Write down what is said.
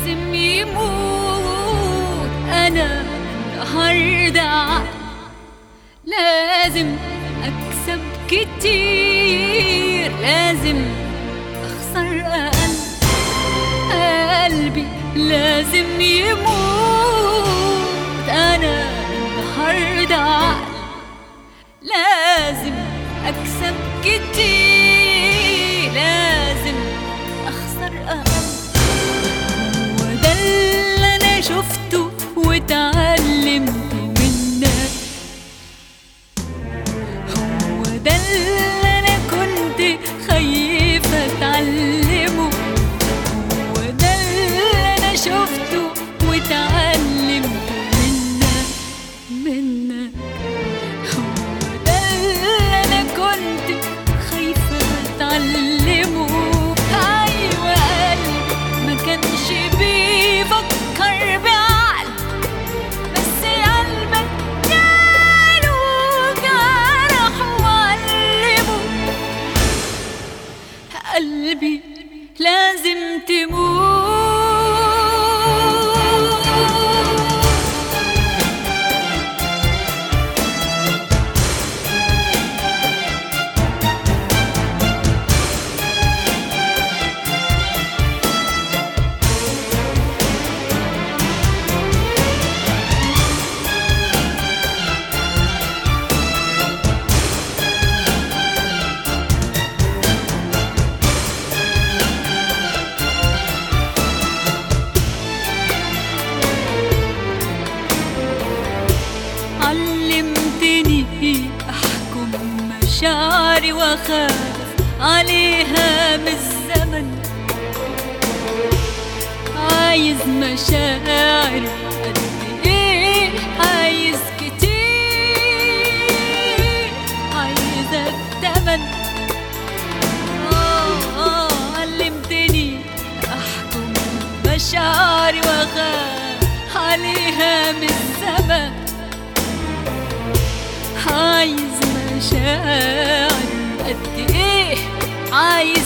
لازم يموت أنا النهاردة لازم أكسب كتير لازم أخسر أقل قلبي لازم يموت أنا النهاردة لازم أكسب كتير لازم أخسر أقل هو ده اللي أنا شفته واتعلمته منك هو ده اللي أنا كنت خايفة أتعلمه هو ده اللي أنا شفته واتعلمته منك منك هو ده اللي أنا كنت خايفة أتعلمه أيوة قلبي ما كانش بيفكر بعقل بس قلبك جاله جرح وعلمه قلبي لازم تموت علمتني احكم مشاعري واخاف عليها من الزمن عايز مشاعر قد ايه عايز كتير عايز التمن آه، آه، علمتني احكم مشاعري واخاف عليها من الزمن عايز مشاعر قد ايه عايز